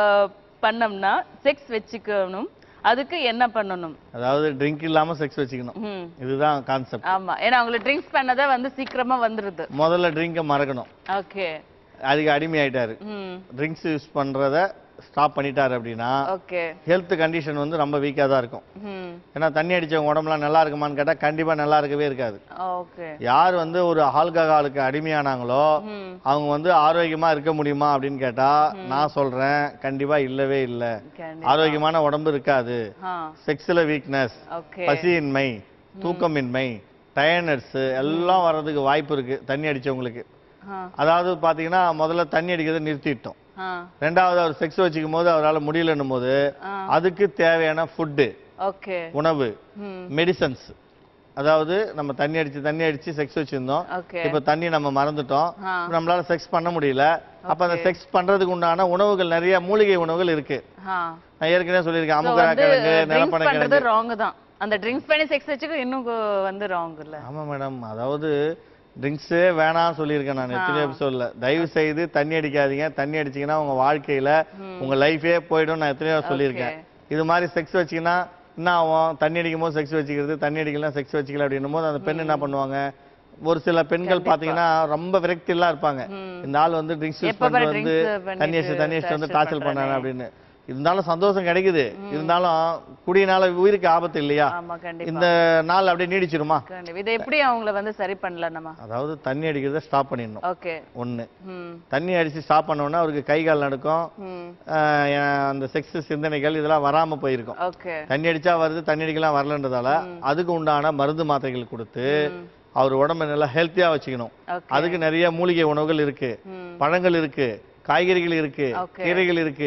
பண்ணோம்னா செக்ஸ் வச்சுக்கணும் அதுக்கு என்ன பண்ணணும் அதாவது ட்ரிங்க் இல்லாம செக்ஸ் வச்சுக்கணும் ம். இதுதான் கான்செப்ட் ஆமா ஏன்னா அவங்களுக்கு ட்ரிங்க்ஸ் பண்ணதா வந்து சீக்கிரமா வந்துருது முதல்ல ட்ரிங்கை மறக்கணும் ஓகே அதுக்கு அடிமை ஆயிட்டாரு ம் ட்ரிங்க்ஸ் யூஸ் பண்றத ஸ்டாப் பண்ணிட்டாரு அப்படின்னா ஓகே ஹெல்த் கண்டிஷன் வந்து ரொம்ப வீக்காக தான் இருக்கும் ம் ஏன்னா தண்ணி அடிச்சவங்க உடம்புலாம் நல்லா இருக்குமான்னு கேட்டா கண்டிப்பா நல்லா இருக்கவே இருக்காது ஓகே யார் வந்து ஒரு ஆல்கஹாலுக்கு அடிமையானாங்களோ ம் அவங்க வந்து ஆரோக்கியமா இருக்க முடியுமா அப்படின்னு கேட்டா நான் சொல்றேன் கண்டிப்பா இல்லவே இல்ல கண்டிப்பா. ஆரோக்கியமான உடம்பு இருக்காது ஆ செக்ஸ்ல வீக்னஸ் ஓகே பசியின்மை தூக்கமின்மை டயர்னஸ் எல்லாம் வர்றதுக்கு வாய்ப்பு இருக்கு தண்ணி அடிச்சவங்களுக்கு ஆ அதாவது பாத்தீங்கன்னா முதல்ல தண்ணி அடிக்கிறதை நிறுத்திட்டோம் ஆ ரெண்டாவது அவர் செக்ஸ் வச்சுக்கும் போது அவரால் முடியலன்னும் போது ஆ அதுக்கு தேவையான ஃபுட்டு ஓகே உணவு ம் மெடிசன்ஸ் அதாவது நம்ம தண்ணி அடிச்சு தண்ணி அடிச்சு செக்ஸ் வச்சிருந்தோம் ஓகே இப்ப தண்ணி நம்ம மறந்துட்டோம் ஆ. இப்ப நம்மளால செக்ஸ் பண்ண முடியல அப்ப அந்த Okay. செக்ஸ் பண்றதுக்கு உண்டான உணவுகள் நிறைய மூலிகை உணவுகள் இருக்கு ஆ நான் ஏற்கனவே சொல்லியிருக்கேன் So அமுக்கரா வந்து கிழங்கு ட்ரிங்க்ஸ் நிலப்பனை பண்றது கிழங்கு ராங் தான் அந்த ட்ரிங்க்ஸ் பண்ணி செக்ஸ் வச்சுக்க இன்னும் கு- வந்து ராங் இல்ல ஆமா மேடம் அதாவது ட்ரிங்க்ஸே வேணாம் சொல்லியிருக்கேன் நான் எத்தனையோ ஆ. எபிசோட்ல தயவு செய்து தண்ணி அடிக்காதீங்க தண்ணி அடிச்சீங்கன்னா உங்க வாழ்க்கையில ம். உங்க லைஃபே போயிடும் நான் எத்தனையோ சொல்லியிருக்கேன் இது மாதிரி செக்ஸ் வச்சீங்கன்னா என்ன ஆகும் தண்ணி அடிக்கும் போது செக்ஸ் வச்சுக்கிறது தண்ணி அடிக்கலாம் செக்ஸ் வச்சுக்கல அப்படின்னும் போது அந்த பெண் என்ன பண்ணுவாங்க ஒரு சில பெண்கள் பாத்தீங்கன்னா ரொம்ப விரக்தியெல்லாம் இருப்பாங்க ம். இந்த ஆள் வந்து ட்ரிங்க்ஸ் யூஸ் எப்ப பாரு பண்ணிட்டு வந்து drinks பண்ணிட்டு தண்ணி அடிச்சு தண்ணி அடிச்சு வந்து torture டார்ச்சர் பண்ணாங்க பண்றானே. அப்படின்னு இருந்தாலும் சந்தோஷம் கிடைக்குது இருந்தாலும் குடியினால உயிருக்கு ஆபத்து இல்லையா ஆமா கண்டிப்பா இந்த நாள் அப்படியே நீடிச்சிருமா கண்டிப்பா இதை எப்படி அவங்கள வந்து சரி பண்ணலாம் நம்ம அதாவது தண்ணி அடிக்கிறத ஸ்டாப் பண்ணிடணும் ஓகே ஒண்ணு ம் தண்ணி அடிச்சு ஸ்டாப் பண்ண உடனே அவருக்கு கை கால் நடுக்கும் ம் ஆஹ் எ- அந்த செக்ஸ் சிந்தனைகள் இதெல்லாம் வராம போயிருக்கும் ஓகே தண்ணி அடிச்சா வருது தண்ணி அடிக்கலாம் வரலன்றதால அதுக்கு உண்டான மருந்து மாத்திரைகள் கொடுத்து அவர் உடம்ப நல்லா ஹெல்த்தியா வச்சுக்கணும் ஓகே அதுக்கு நிறைய மூலிகை உணவுகள் இருக்கு ம் பழங்கள் இருக்கு காய்கறிகள் இருக்கு Okay. கீரைகள் இருக்கு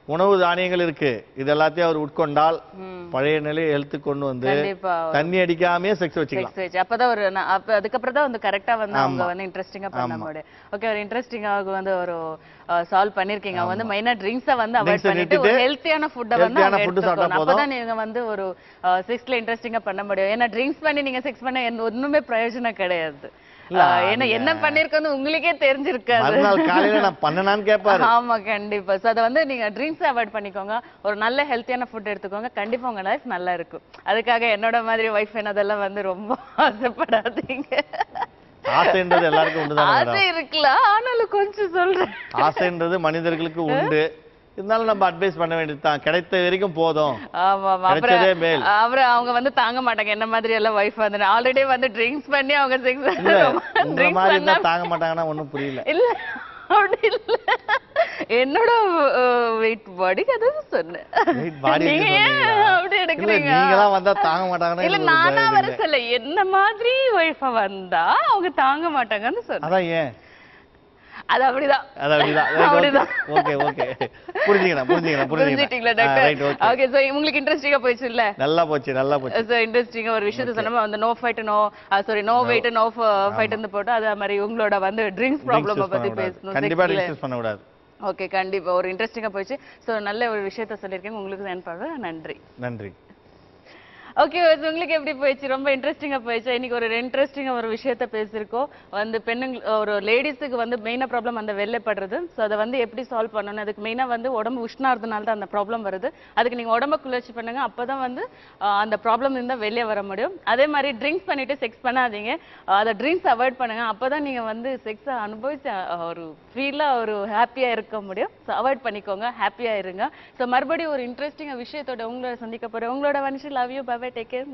உணவு தானியங்கள் இருக்கு இது எல்லாத்தையும் அவர் உட்கொண்டால் பழைய நிலையை ஹெல்த்து கொண்டு வந்து கண்டிப்பா. தண்ணி அடிக்காமே செக்ஸ் வச்சுக்கலாம் செக்ஸ் வச்சு அப்பதான் ஒரு ந- அப்ப அதுக்கப்புறம் தான் வந்து கரெக்டா வந்து அவங்க ஆமா. வந்து இன்ட்ரெஸ்டிங்கா பண்ண ஆமா. முடியும் ஓகே ஒரு இன்ட்ரெஸ்டிங்காக வந்து ஒரு சால்வ் பண்ணிருக்கீங்க அவங்க வந்து மெயினா ட்ரிங்க்ஸை வந்து அவாய்ட் Drinks-அ பண்ணிட்டு ஒரு நிறுத்திட்டு ஹெல்த்தியான ஃபுட்டை வந்து healthy-யான அவங்க food சாப்பிட்டா எடுத்துக்கணும் போதும். அப்பதான் நீங்க வந்து ஒரு செக்ஸ்ல இன்ட்ரெஸ்டிங்கா பண்ண முடியும் ஏன்னா ட்ரிங்க்ஸ் பண்ணி நீங்க செக்ஸ் பண்ண எந்த- ஒண்ணுமே பிரயோஜனம் கிடையாது இல்ல, ஆஹ் ஏன்னா நீங்க- என்ன பண்ணிருக்கோன்னு உங்களுக்கே தெரிஞ்சிருக்காது மறுநாள் காலையில நான் பண்ணனான்னு கேட்பாரு ஆமா கண்டிப்பா சோ அத வந்து நீங்க ட்ரிங்க்ஸ் அவாய்ட் பண்ணிக்கோங்க ஒரு நல்ல ஹெல்த்தியான ஃபுட் எடுத்துக்கோங்க கண்டிப்பா உங்க லைஃப் நல்லா இருக்கும் அதுக்காக என்னோட மாதிரி ஒய்ஃப் என்னதெல்லாம் வந்து ரொம்ப ஆசைப்படாதீங்க ஆசைன்றது எல்லாருக்கும் உண்டுதானே ஆசை மேடம் இருக்கலாம் ஆனாலும் கொஞ்சம் சொல்றேன் ஆசைன்றது மனிதர்களுக்கு உண்டு இருந்தாலும் நம்ம அட்வைஸ் பண்ண வேண்டியதுதான் கிடைத்த வரைக்கும் போதும் ஆமா ஆமா கிடைச்சதே மேல். அப்புறம் அப்புறம் அவங்க வந்து தாங்க மாட்டாங்க என்ன மாதிரி எல்லாம் ஒய்ஃப் வந்து ஆல்ரெடி வந்து ட்ரிங்க்ஸ் பண்ணி அவங்க இல்ல செக்ஸ் உங்க ட்ரிங்க்ஸ் மாதிரி பண்ணா இருந்தா தாங்க மாட்டாங்கன்னா ஒண்ணும் புரியல இல்ல அப்படி இல்ல என்னோட வெயிட் பாடிக்கு அதான் சொன்னேன் Weight body க்கு நீங்க ஏன் சொன்னீங்களா? அப்படி இல்ல எடுக்கிறீங்க நீங்களா வந்தா தாங்க மாட்டாங்கன்னா இல்ல எனக்கு ஒரு நானா பயம் வர இல்லை. சொல்ல என்ன மாதிரி ஒய்ஃபா வந்தா அவங்க தாங்க மாட்டாங்கன்னு சொன்னேன் அதான் ஏன் அது அப்படிதான் அது அப்படிதான் அப்படிதான் ஓகே ஓகே புரிஞ்சுக்கிறேன் புரிஞ்சுக்கிறேன் புரிஞ்சுட்டீங்களா புரிஞ்சுக்கிறேன் right doctor okay okay so உங்களுக்கு இன்ட்ரெஸ்டிங்கா போயிடுச்சு இல்ல நல்லா போச்சு நல்லா போச்சு சோ இன்ட்ரெஸ்டிங்கா ஒரு விஷயத்தை சொன்னோம் அந்த no fight no sorry no wait no fight இருந்து போட்டு அதே மாதிரி உங்களோட வந்து ட்ரிங்க்ஸ் ப்ராப்ளம் Drinks use பத்தி பண்ணக்கூடாது. பேசணும் கண்டிப்பா sexல. ட்ரிங்க்ஸ் யூஸ் பண்ணக்கூடாது ஓகே கண்டிப்பா ஒரு இன்ட்ரெஸ்டிங்கா போயிடுச்சு சோ நல்ல ஒரு விஷயத்த சொல்லியிருக்கீங்க உங்களுக்கு நன்றி நன்றி நன்றி ஓகே உங்களுக்கு எப்படி போயிடுச்சு ரொம்ப இன்ட்ரெஸ்டிங்கா போயிடுச்சு இன்னைக்கு ஒரு இன்ட்ரெஸ்டிங்கா ஒரு விஷயத்த பேசியிருக்கோம் வந்து பெண்ணுங்க ஒரு லேடிஸுக்கு வந்து மெயினா ப்ராப்ளம் அந்த வெள்ளைப்படுறது ஸோ அதை வந்து எப்படி சால்வ் பண்ணணும் அதுக்கு மெயினா வந்து உடம்பு உஷ்ணாறதுனால தான் அந்த ப்ராப்ளம் வருது அதுக்கு நீங்க உடம்ப குளிர்ச்சி பண்ணுங்க அப்பதான் வந்து ஆஹ், அந்த ப்ராப்ளம் இருந்தா வெளியே வர முடியும் அதே மாதிரி ட்ரிங்க்ஸ் பண்ணிட்டு செக்ஸ் பண்ணாதீங்க ஆஹ், அதை ட்ரிங்க்ஸ் அவாய்ட் பண்ணுங்க அப்பதான் நீங்க வந்து செக்ஸை அனுபவிச்சு ஆஹ், ஒரு ஃபீலா ஒரு ஹாப்பியா இருக்க முடியும் ஸோ அவாய்ட் பண்ணிக்கோங்க ஹாப்பியா இருங்க ஸோ மறுபடியும் ஒரு இன்ட்ரெஸ்டிங்கா விஷயத்தோட உங்களோட சந்திக்க போறேன் உங்களோட வனிஷி love you bye take care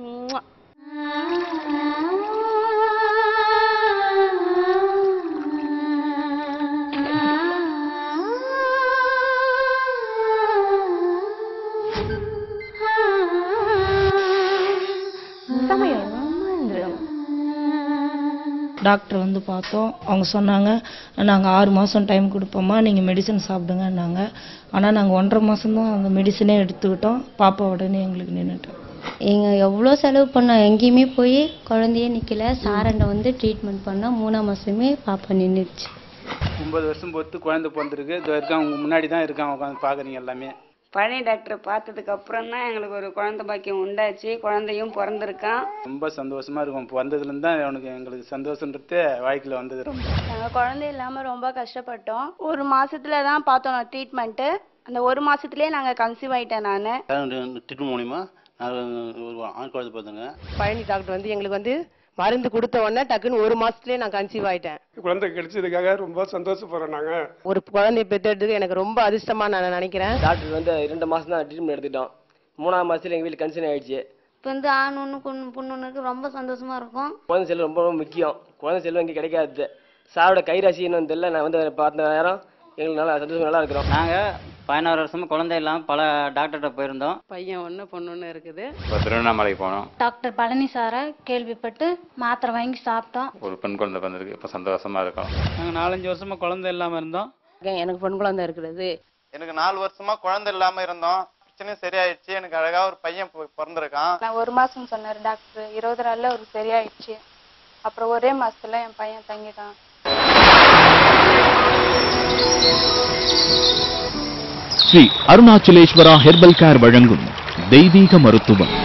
doctor வந்து பார்த்தோம் அவங்க சொன்னாங்க நாங்கள் ஆறு மாதம் டைம் கொடுப்போம்மா நீங்கள் மெடிசன் சாப்பிடுங்கன்னாங்க ஆனால் நாங்கள் ஒன்றரை மாதம்தான் அந்த மெடிசனே எடுத்துக்கிட்டோம் பாப்பா உடனே எங்களுக்கு நின்றுட்டோம் எங்க எவ்வளோ செலவு பண்ணோம் எங்கேயுமே போய் குழந்தையே நிற்கல சாரண்டை வந்து ட்ரீட்மெண்ட் பண்ணோம் மூணாம் மாதமே பாப்பா நின்றுச்சு ஒன்பது வருஷம் பொறுத்து குழந்தை பிறந்திருக்கு இது இருக்கான் உங்க முன்னாடி தான் இருக்கான் உட்காந்து பார்க்குறீங்க எல்லாமே பழனி டாக்டரை பார்த்ததுக்கு அப்புறம் தான் எங்களுக்கு ஒரு குழந்தை பாக்கியம் உண்டாச்சு குழந்தையும் பிறந்திருக்கான் ரொம்ப சந்தோஷமா இருக்கும் வந்ததுலேருந்து தான் அவனுக்கு எங்களுக்கு சந்தோஷன்றது வாழ்க்கையில் வந்தது ரொம்ப நாங்கள் குழந்தை இல்லாமல் ரொம்ப கஷ்டப்பட்டோம் ஒரு மாசத்துல தான் பார்த்தோம் ட்ரீட்மெண்ட்டு அந்த ஒரு மாசத்துலயே நாங்கள் கன்சீவ் ஆயிட்டேன் நான் ட்ரீட்மெண்ட் மூலிமா நான் ஒரு ஆண் குழந்தை பார்த்தேங்க பழனி டாக்டர் வந்து எங்களுக்கு வந்து மருந்து கொடுத்த உடனே டக்குன்னு ஒரு மாசத்துலயே நான் கன்சீவ் ஆயிட்டேன் குழந்தை கிடைச்சதுக்காக ரொம்ப சந்தோஷப்படுறோம் நாங்க ஒரு குழந்தைய பெற்றெடுத்துக்கு எனக்கு ரொம்ப அதிர்ஷ்டமா நான் நினைக்கிறேன் டாக்டர் வந்து ரெண்டு மாதம் தான் ட்ரீட்மெண்ட் எடுத்துட்டோம் மூணாவது மாதத்துல எங்கள் வீட்டில் கன்சீவ் ஆயிடுச்சு இப்போ வந்து ஆண் ஒன்று பொண்ணு பொண்ணு ஒன்றுக்கு ரொம்ப சந்தோஷமா இருக்கும் குழந்தை செல்வம் ரொம்ப ரொம்ப முக்கியம் குழந்தை செல்வம் இங்கே கிடைக்காது சாரோட கைராசி இன்னும் தெரியல நான் வந்து பார்த்த நேரம் எங்களுக்கு நல்லா சந்தோஷம் நல்லா இருக்கிறோம் நாங்கள் பதினாறு வருஷமா குழந்தை இல்லாமல் பல டாக்டர்கிட்ட போயிருந்தோம் பையன் ஒன்று பொண்ணு ஒன்று இருக்குது இப்போ திருவண்ணாமலைக்கு போனோம் டாக்டர் பழனி சாரை கேள்விப்பட்டு மாத்திரை வாங்கி சாப்பிட்டோம் ஒரு பெண் குழந்தை வந்திருக்கு இப்போ சந்தோஷமா இருக்கோம் நாங்கள் நாலஞ்சு வருஷமா குழந்தை இல்லாமல் இருந்தோம் எனக்கு பெண் குழந்தை இருக்கிறது எனக்கு நாலு வருஷமா குழந்தை இல்லாம இருந்தோம் பிரச்சனையும் சரியாயிடுச்சு எனக்கு அழகா ஒரு பையன் பொ- பிறந்திருக்கான் நான் ஒரு மாசம் சொன்னார் டாக்டர் இருபது நாள்ல ஒரு சரியாயிடுச்சு அப்புறம் ஒரே மாசத்துல என் பையன் தங்கிட்டான் ஸ்ரீ அருணாச்சலேஸ்வரா ஹெர்பல் கேர் வழங்கும் தெய்வீக மருத்துவம்